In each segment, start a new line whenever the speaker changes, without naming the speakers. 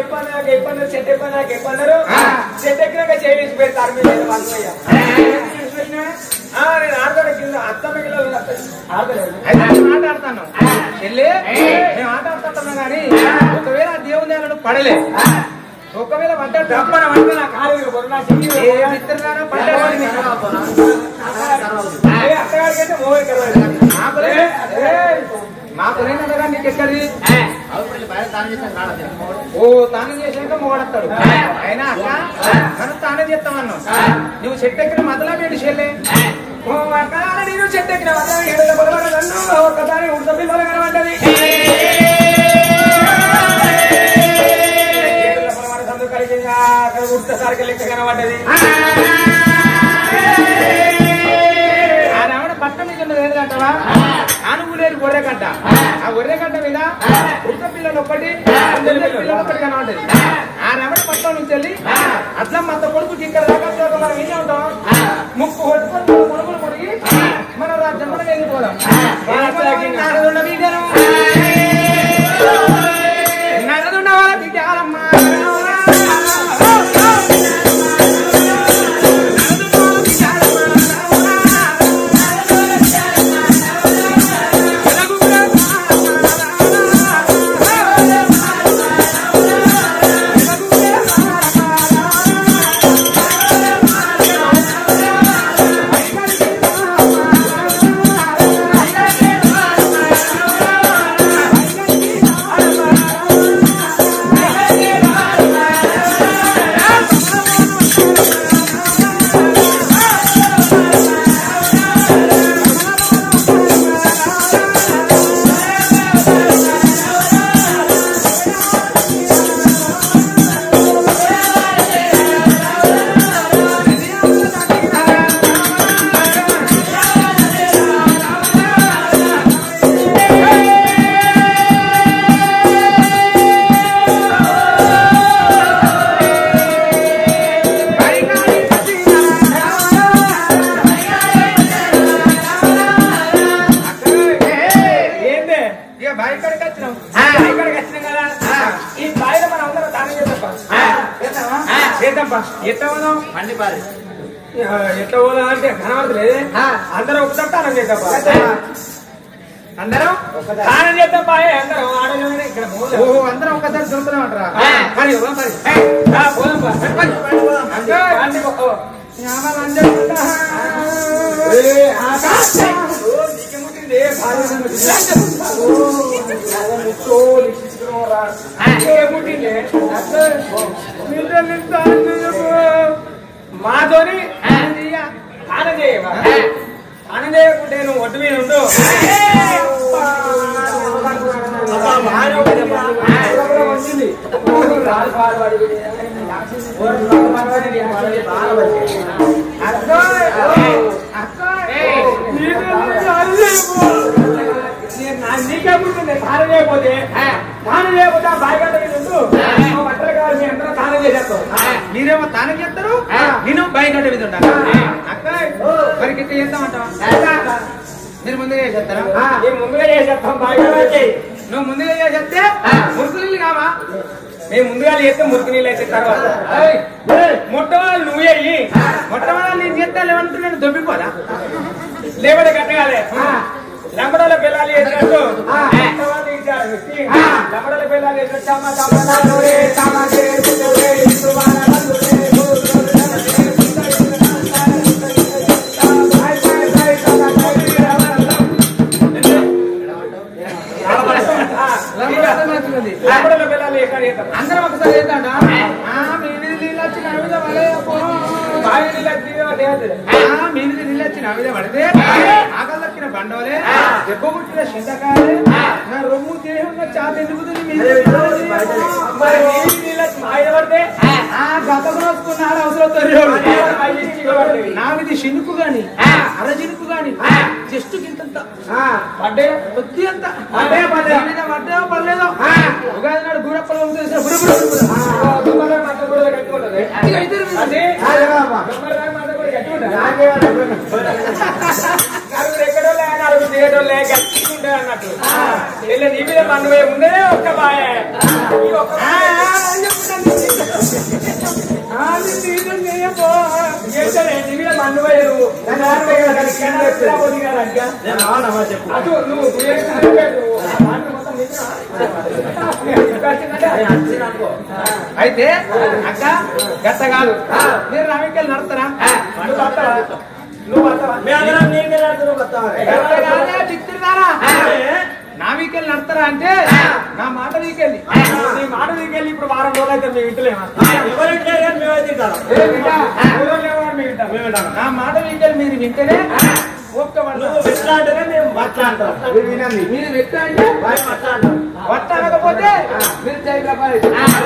ఎప్పన్నా ఎప్పన్నారు చెట్టు ఎప్పన్నా ఎప్పన్నారు చెట్టు ఎక్కినాక చేసి పెడతారు మీరు ఏదో వాళ్ళు పోయా. ఆ, నేను ఆడతాడు కింద అత్త మిగిలిన ఆడతలేదు
అయితే నేను ఆట ఆడతాను చెల్లి మేము ఆట ఆడుతుంటున్నాం కానీ ఒకవేళ ఆ దేవుని దేవుడు పడలే ఒకవేళ పడ్డ
డబ్బన వంట నా కాలు ఇవ్వరు, నా చెయ్యి
ఏ
ఇవ్వరు.
మిత్రులారా పడ్డవాడిని
ఏ అత్తగారికి అయితే మోహన్ ఇరవై.
మాకు లే- ఏయ్, మాకు లేనగా నీకు ఎక్కడి ఓ తానం చేసాక మొగడతాడు అయినా అక్క మనం తానం చేస్తామన్నాం నువ్వు చెట్టు ఎక్కిన మొదలా పెట్టి చెల్లె
ఓ అక్కడాడ నేను చెట్టు ఎక్కిన వద్ద ఏడుల పొలవడ నన్ను ఒక్కసారి ఉడత పిల్లలు కనబడ్డది. ఏడుల పొలవడ సందు కలిగింది, ఆ అక్కడ ఉడత సారికి లెక్క కనబడ్డది.
ఆ రావణ పట్టం మీద ఉన్నది ఏంటంటవా అనుగులేని గొర్రె గంట ఆ గొర్రె గంట మీద ఉడత పిల్లలు ఒకటి అందరి పిల్లలు ఒకటి కనబడ్డది ఆ రమణ పట్టం నుంచి వెళ్ళి అట్లా మత కొడుకు ఇక్కడ దాకా వచ్చాక మనం ఏం ఉంటాం ముక్కు కొట్టుకొని మూడు కొడుకులు కొడిగి మన రాజ్యం మనం వెళ్ళిపోదాం నరదున్న బిడ్డను నరదున్న వాళ్ళ బిడ్డాలమ్మ
ఏంది?
ఇక బాయి కాడికి వచ్చినాం
ఇక్కడికి వచ్చినాం కదా, ఈ బాయిలో మనం అందరం తానం చేద్దాంపా. చేద్దామా? చేద్దాంపా. ఎట్లా పోదాం? ఆ, ఎట్లా పోదాం అంటే కనబడతలేదు అందరం ఒకసారి తానం చేద్దాంపా
అందరం
తానం చేద్దాంపా ఏ, అందరం ఆడలోనే ఇక్కడ పోదాం.
ఓహో అందరం ఒకసారి దొరుకుతున్నాం అంటారా
ఆ, మరి, ఓ మరి. ఆ, పోదాంపా. అంతే, అంతే, ఓ. ఏ, ఆకాశ. ఓ, నీకేముంటుంది? భార్య ముట్టింది. ఓ, అదే ముట్టో, లిప్స్టిక్లో రా. నీకేముంటుంది? అదే, పిల్లల్ని తానం చేయకు. మాతోని తానం చేయవా తానం చేయకుంటే నువ్వు ఒడ్డు మీద ఉండు అబ్బా, మానవ వచ్చింది రాలు పాలు పడి నీకేముంటుంది తానం చేయకపోతే తానం చేయకపోతే ఆ బాయిగడ్డ మీద ఉండు మా బట్టలు కావాలి మీ అందరూ తానం చేసేస్తాం
మీరేమో తానం చేస్తారు నేను బయట మీద ఉంటాను అక్క మరి గిట్ట చేద్దామంటావా మీరు ముందుగా చేస్తారా
మేము ముందుగా చేసేస్తాం బాయిగడ్డ
నువ్వు ముందుగా చేస్తే మురుకులు కావా
మేము ముందుగా చేస్తే మురికి నీళ్ళు అయితే తర్వాత మొట్టమొదటి నువ్వే అయ్యి
మొట్టమొదటి నేను చేస్తా లేవంటే నేను దొబ్బిపోదా
లేబడి కట్టగాలి లంబడల పిల్లలు చేసినట్టు మొట్టమొదటి ఇచ్చారు వ్యక్తి. లంబడల పిల్లలు చేసినట్టు చామ చామ నాన్నోరే, చామ చేసుకునే ఇస్తువాన బంధువులే, భూతులే, సాయ్ సాయ్ సాయ్ సాయ్ సాయ్ రామరామ. ఆ,
లంబడల మంచిది.
లంబడల పిల్లలు ఎక్కడ చేస్తారు
అందరం ఒకసారి చేద్దాం మీది నీళ్ళు వచ్చి నా మీద పడే
బావి నీళ్ళు తీయడం లేదు.
మీది నీళ్ళు వచ్చి నా మీద పడితే ఆకలి దక్కిన బండోలే దెబ్బ పుట్టిన చింతకాయలే నా రొమ్ము దేహంగా చాలా ఎదుగుతుంది
మరి నీళ్ళు నీళ్ళు మాయ పడితే
ఆ గతం రాసుకున్నాడు అవసరం నావిది శినుకు గాని అర చినుకు గాని జస్ట్ గింతంత
పడ్డే
కొద్ది అంత
పడ్డే పడ్డే.
మీద పడ్డా పడలేదో ఉగాది నాడు గురప్పలు ఉద్దేశం బురు బురు బురు బురు.
దుమ్మల మాట కూడా కట్టుకుంటది
ఇక ఇద్దరు మీద.
అది దుమ్మల మాట కూడా కట్టుకుంటది నలుగురు ఎక్కడో లే నలుగురు దిగటోళ్ళే గట్టిగా ఉండే అన్నట్టు వెళ్ళి నీ మీద మన్ను పోయి ఉండే ఒక్క బాయ ఈ ఒక్క చేస్తానే నీ మీద మన్ను పోయారు అటు నువ్వు నువ్వు చేస్తున్న నువ్వు మన్ను మొత్తం
అయితే అక్క గట్ట కాదు మీరు రామికెళ్ళి నడతారా
నువ్వు వస్తావా? నువ్వు వస్తావా?
గట్ట కాదే తిత్తిరిదారా నా వీకెళ్ళి నడతారా అంటే నా మాట వీకెళ్ళి
నీ మాట నీకెళ్ళి ఇప్పుడు వారం రోజులు అయితే మేము ఇంటలేమా
ఏ బిడ్డ,
ఊళ్ళో లేవా మేము వింటాం
నా మాట వీకెళ్ళి మీరు వింటేనే ఒక్క వంట మీరు వినండి మీరు వ్యక్తి అంటే వట్ట అనకపోతే మీరు జైల్లో పడి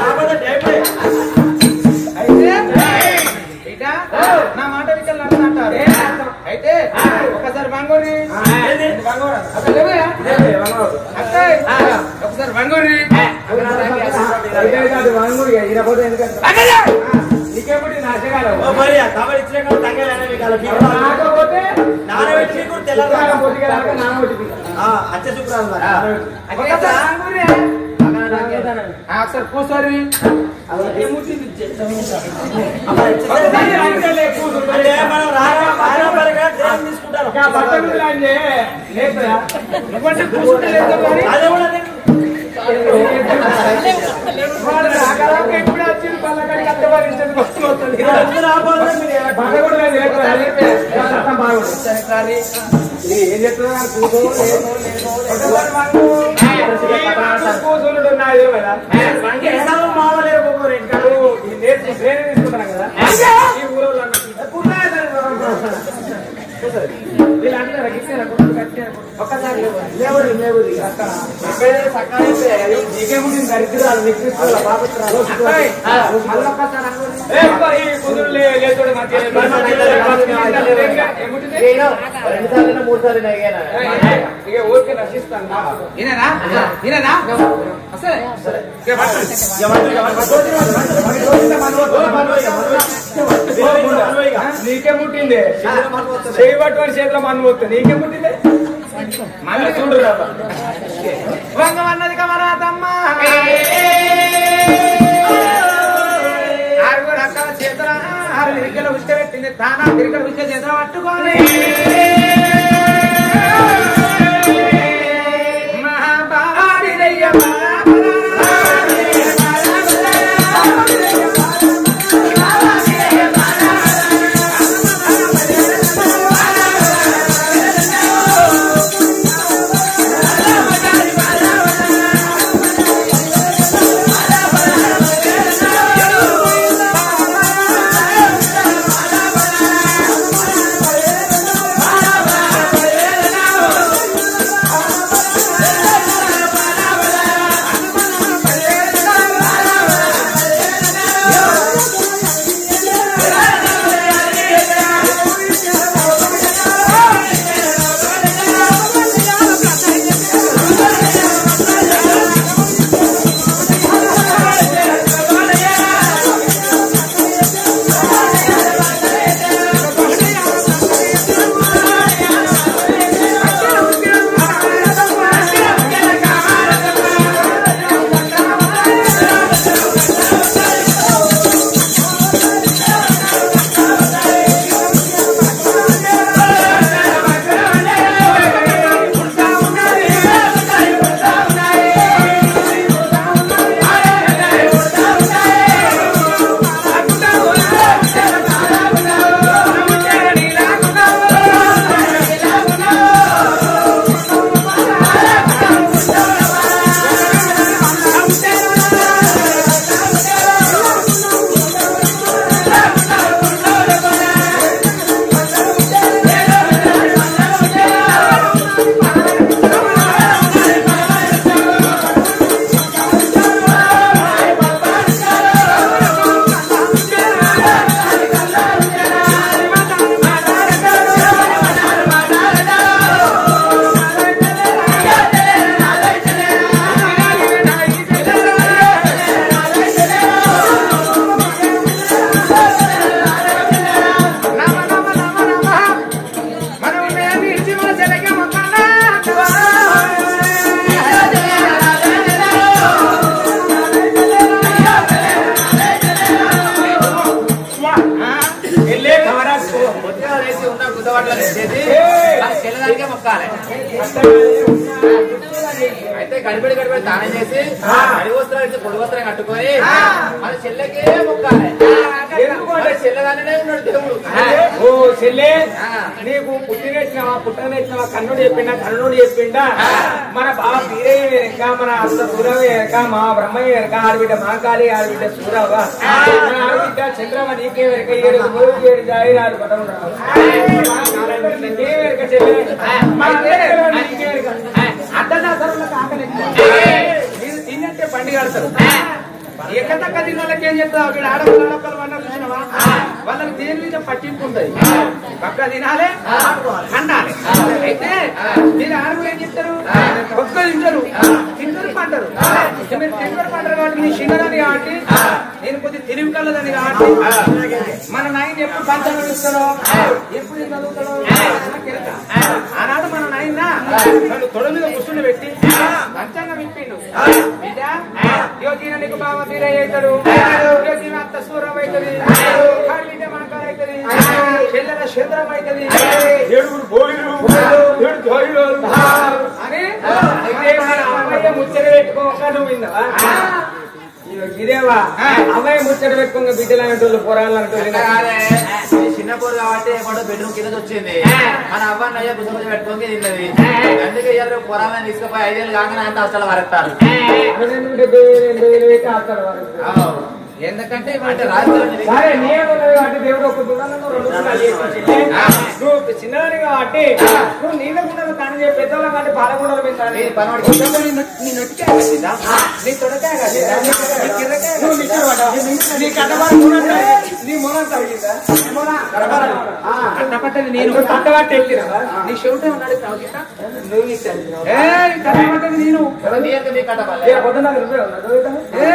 అయితే ఇక నా మాట వీకెళ్ళి నడతారు అయితే ఒకసారి వంగూరి అసలు లేవయ్యా? అక్కయ్, ఒకసారి వంగూరి
నీకేమిటి నాశకాలం కాకపోతే శుక్రవారం పొద్దుగేదాకా నా నోటికి.
ఒకసారి వంగూరి ఆ, ఒకసారి కూర్చోరి
ఒకసారి రంగులే కూర్చుంటే ఇంకా బట్టలు లాంటి లేపురా.
ఇవ్వండి కూర్చుంటే లేదు కానీ
వాడు రాకరాక ఎప్పుడు వచ్చిండు పల్లకాడికి అంత వారి ఇంటికి వస్తూ వస్తుంది. బండ కూడా లేదు, లేపురా, లేపే. అంతా బాగుంది. ఇది ఏం చెప్తున్నా కానీ కూతురు, లేదో, లేదో, లేదో. ఒకసారి మంగు. ఈ మంగు కూతురుడు నాకు తెలియదు కదా. నువ్వు ఈ నేర్చి ట్రైనింగ్ తీసుకుంటున్నావు కదా ఈ ఊరోళ్ళు అన్నట్టు. వీళ్ళు అంటున్నారా, గిట్లేరా, కొట్టుడు, కట్టేరా, కొట్టుడు. ఒక్కసారి లేవు. లేవుడు, లేవుడు. అక్కడ. ఎక్కడైతే సక్కగా అయితే, నీకేముంది దరిద్రాలు, నికృష్టాలు, పాపత్రాలు. అక్కయ్, మళ్ళీ ఒక్కసారి అనుకోండి. ఏ, ఇదిగో ఈ కుదురు లే- లేచుడు మంచిగా ఏముంటుంది? ఇక ఊరికే నశిస్తాను నా.
ఈయనరా ఈయనరా అసలే ఇక పట్టు.
నీకే ముట్టింది చేయి పట్టుకొని చేతిలో మన్ను పోతుంది నీకే ముట్టింది మళ్ళీ చూడు రాబా
వంగం అన్నది కమరాతమ్మ ఆరుగురు అక్కల చేతుల ఆరు తిరిగల ఉష్ట పెట్టింది తానా తిరిగల ఉష్ట చేతుల పట్టుకొని మహాబారి
ఆ అయితే గడిబడి గడిబడి దానం చేసి అడి వస్త్రాలు ఇచ్చి పొడి వస్త్రం కట్టుకొని మన చెల్లెకే మొక్కాలి ఎందుకంటే చెల్లెగానే ఉన్నాడు దేవుడు
ఓ చెల్లె
ఆ.
నీకు పుట్టినచ్చినవా పుట్టనచ్చినవా కన్నుడు చెప్పిండా కన్నుడు చెప్పిండా మన బావ వీరయ్య వెనక మన అత్త సూరవ వెనక మా బ్రహ్మయ్య వెనక ఆడబిడ్డ మహాకాళి ఆడబిడ్డ సూరవ మన ఆడబిడ్డ చంద్రమ నీకే వెనక ఏడు మూడు ఏడు జాయి ఆరు పదం నీకే వెనక చెల్లె మా అందరికీ నీకే వెనక
అడ్డదాసరులకు ఆకలి మీరు తిన్నట్టే పండుగ ఆడతారు ఎక్కదక్క తిన్నోళ్ళకి ఏం చెప్తా వీడు ఆడపిల్ల ఆడపిల్ల అన్నారు చూసినావా వాళ్ళకి దేని మీద పట్టింపు ఉంటుంది పక్క తినాలి అండాలి అయితే మీరు ఆడపిల్ల ఏం చెప్తారు ఒక్క తింటారు తింటారు పంటారు మీరు తింటారు పంటారు కాబట్టి నీ చిన్నదని కాబట్టి నేను కొద్ది తెలివి కలదని కాబట్టి మన నాయన ఎప్పుడు పంచడం ఇస్తాడో ఎప్పుడు ఇది చదువుతాడో నాకు ఎరక. ఆనాడు మన నాయన నన్ను తొడ మీద కూర్చుని పెట్టి పంచాంగం విప్పిండు బిడ్డ ఇగో ఈయన నీకు బావ తీరయ్య అవుతాడు ఇగో ఈయన అత్త సూరం అవుతుంది బిడ్డ మనకాడ అవుతుంది చెల్లెల శంద్రం అవుతుంది
ఏడుగురు బోయిలు ఏడు జోయిలు
అని
అయితే మన అమ్మాయి ముచ్చట పెట్టుకోక నువ్వు విన్నావా ఇదిగో ఇదేవా అమ్మాయి ముచ్చట పెట్టుకోక బిడ్డలు అనేటోళ్ళు పొరాలు
అట్లా
అనేటోళ్ళు
కాదే. ఇది చిన్న పోరు కాబట్టి ఎక్కడో బెడ్రూమ్ కింద వచ్చింది మన అవ్వని అయ్యా గుసగుస పెట్టుకొని తిన్నది అందుకే ఇవాళ పొరాలను తీసుకుపోయి ఐదేళ్ళు కాగానే అంత అసలు వరకుతారు
డెబ్బై వేలు ఎనభై వేలు పెట్టి ఆడతాడు వాడు.
ఎందుకంటే
అంటే రాజకీయాలు
సరే నేను అంటే దేవుడు ఒక దున్నాలను రెండు దున్నాలు చేసి నువ్వు చిన్నదాని కాబట్టి నువ్వు నీళ్ళ గుండలు కానీ పెద్దవాళ్ళం కాబట్టి బాలగుండలు పెంచాలి
పనవాడికి
నీ నొట్టికాయ కట్టిందా నీ తొడకాయ కట్టిందా నీ కిర్రకాయ
నువ్వు నిచ్చెన పడ్డావు. నీ కట్టబాటు గుణం నీ మొనం తగిలిందా మొన ఆ.
కట్టపట్టది నేను
నువ్వు కట్టబాటు ఎక్కినావా?
నీ చెవిట ఉన్నాడు కావుకిట
నువ్వు నీకు తెలిసినావా?
ఏ కట్టపట్టది నేను
తీయక మీ కట్టబల్ల
ఏ పొద్దున్న నాకు నువ్వే ఉన్నావు. నువ్వు ఇతను?
ఏ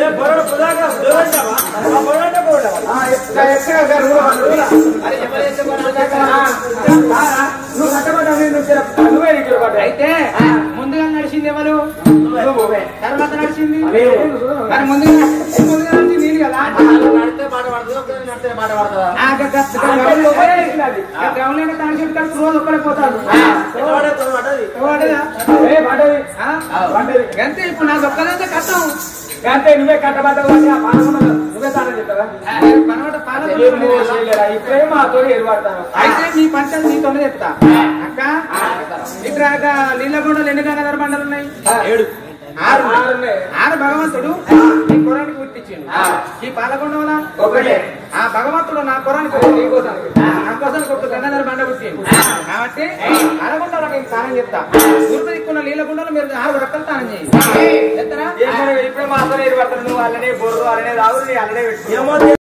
ఆ, ఎక్కడ ఎక్కడ ఒక రూల, రూల.
అరే ఎవరైతే
ఆ, రారా? నువ్వు కట్టబడ్డావు నేను నువ్వు తిరగ- నువ్వే ఇక్కడ పడ్డావు.
అయితే ముందుగా నడిచింది ఎవరు
నువ్వే.
తర్వాత నడిచింది
లేదు.
మరి ముందుగా ముందుగా నడిచింది నేను కదా
నడితే పాట పాడుతుంది ఒకసారి నడితే పాట పాడుతుందా
ఆ గ- గ-
ఆ,
గ-
నువ్వే చేసినది.
ఆ గ్రౌండ్ తాను చెప్తాడు రోజు ఒక్కడే పోతాడు ఎవడదా?
ఏ పడ్డది.
ఆ?
పడ్డది.
అంతే ఇప్పుడు నాకు ఒక్కదంతా కష్టం
అంతే నువ్వే కట్టబడ్డావు అంటే ఆ పాలకున్నది నువ్వే తానే చెప్తావా
పనవట పాల
ఏమో చేయలేరా? ఇప్పుడే మాతో ఏర్పడతాను
అయితే నీ పంచాలు నీతోనే చెప్తా అక్క ఇక్కడ నీళ్ళగొండలు ఎన్ని గంగధర బండలు ఉన్నాయి
ఏడు
ఆరు
ఆరు ఉన్నాయి.
ఆరు భగవంతుడు నీ కురానికి గుర్తించిండు ఈ పాలకొండ
ఒకటే
ఆ భగవంతుడు నా కురానికి
నీ కోసం.
నా కోసం ఒక గంగాధర బండ పుట్టిండు కాబట్టి అరగుండలో నేను తానం చెప్తా తూర్పు దిక్కున్న నీళ్ళగుండలు మీరు ఆరు రక్కలు తానం చేయండి చెప్తారా
ఏమో ఇప్పుడే మాతో ఏర్పడతాను నువ్వు అలానే బొర్రు అలానే రావు నీ అలానే పెట్టు